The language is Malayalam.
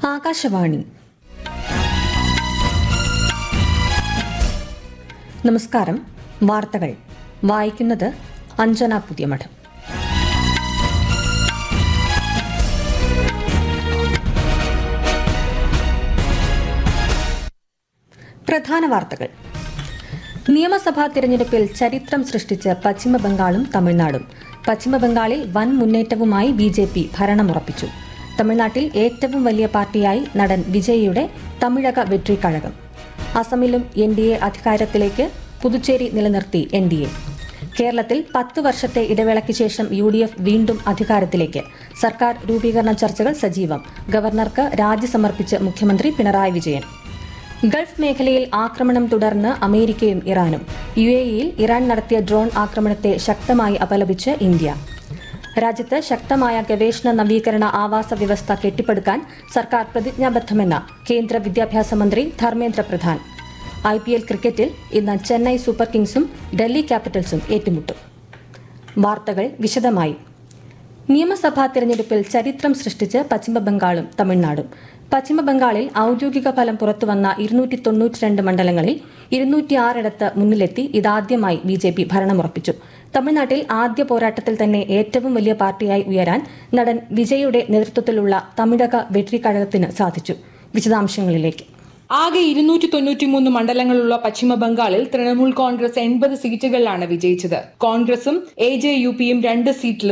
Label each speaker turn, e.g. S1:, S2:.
S1: ആകാശവാണി നമസ്കാരം വാർത്തകൾ വായിക്കുന്നത് അഞ്ജന പുതിയമഠം പ്രധാന വാർത്തകൾ നിയമസഭാ തിരഞ്ഞെടുപ്പിൽ ചരിത്രം സൃഷ്ടിച്ച് പശ്ചിമബംഗാളും തമിഴ്നാടും പശ്ചിമബംഗാളിൽ വൻ മുന്നേറ്റവുമായി ബി ജെ പി ഭരണമുറപ്പിച്ചു തമിഴ്നാട്ടിൽ ഏറ്റവും വലിയ പാർട്ടിയായി നടൻ വിജയിയുടെ തമിഴക വെട്രി കഴകം അസമിലും എൻ ഡി എ അധികാരത്തിലേക്ക് പുതുച്ചേരി നിലനിർത്തി എൻ ഡി എ കേരളത്തിൽ പത്ത് വർഷത്തെ ഇടവേളയ്ക്ക് ശേഷം യു ഡി എഫ് വീണ്ടും അധികാരത്തിലേക്ക് സർക്കാർ രൂപീകരണ ചർച്ചകൾ സജീവം ഗവർണർക്ക് രാജി സമർപ്പിച്ച് മുഖ്യമന്ത്രി പിണറായി വിജയൻ ഗൾഫ് മേഖലയിൽ ആക്രമണം തുടർന്ന് അമേരിക്കയും ഇറാനും യു എ ഇയിൽ ഇറാൻ നടത്തിയ ഡ്രോൺ ആക്രമണത്തെ ശക്തമായി അപലപിച്ച് ഇന്ത്യ രാജ്യത്ത് ശക്തമായ ഗവേഷണ നവീകരണ ആവാസ വ്യവസ്ഥ കെട്ടിപ്പടുക്കാൻ സർക്കാർ പ്രതിജ്ഞാബദ്ധമെന്ന് കേന്ദ്ര വിദ്യാഭ്യാസ മന്ത്രി Dharmendra Pradhan I P L ക്രിക്കറ്റിൽ ഇന്ന് ചെന്നൈ സൂപ്പർ കിങ്സും ഡൽഹി ക്യാപിറ്റൽസും ഏറ്റുമുട്ടും വാർത്തകൾ വിശദമായി നിയമസഭാ തെരഞ്ഞെടുപ്പിൽ ചരിത്രം സൃഷ്ടിച്ച് പശ്ചിമബംഗാളും തമിഴ്നാടും പശ്ചിമബംഗാളിൽ ഔദ്യോഗിക ഫലം പുറത്തുവന്ന ഇരുന്നൂറ്റി തൊണ്ണൂറ്റിരണ്ട് മണ്ഡലങ്ങളിൽ ഇരുന്നൂറ്റിയാറിടത്ത് മുന്നിലെത്തി ഇതാദ്യമായി ബി ജെ പി ഭരണമുറപ്പിച്ചു തമിഴ്നാട്ടിൽ ആദ്യ പോരാട്ടത്തിൽ തന്നെ ഏറ്റവും വലിയ പാർട്ടിയായി ഉയരാൻ നടൻ വിജയുടെ നേതൃത്വത്തിലുള്ള തമിഴക വെട്രി കഴകത്തിന് സാധിച്ചു വിശദാംശങ്ങളിലേക്ക്
S2: ആകെ ഇരുന്നൂറ്റി തൊണ്ണൂറ്റിമൂന്ന് മണ്ഡലങ്ങളുള്ള പശ്ചിമ ബംഗാളിൽ തൃണമൂൽ കോൺഗ്രസ് എൺപത് സീറ്റുകളിലാണ് വിജയിച്ചത് കോൺഗ്രസും എ ജെ യു പിയും രണ്ട് സീറ്റിലും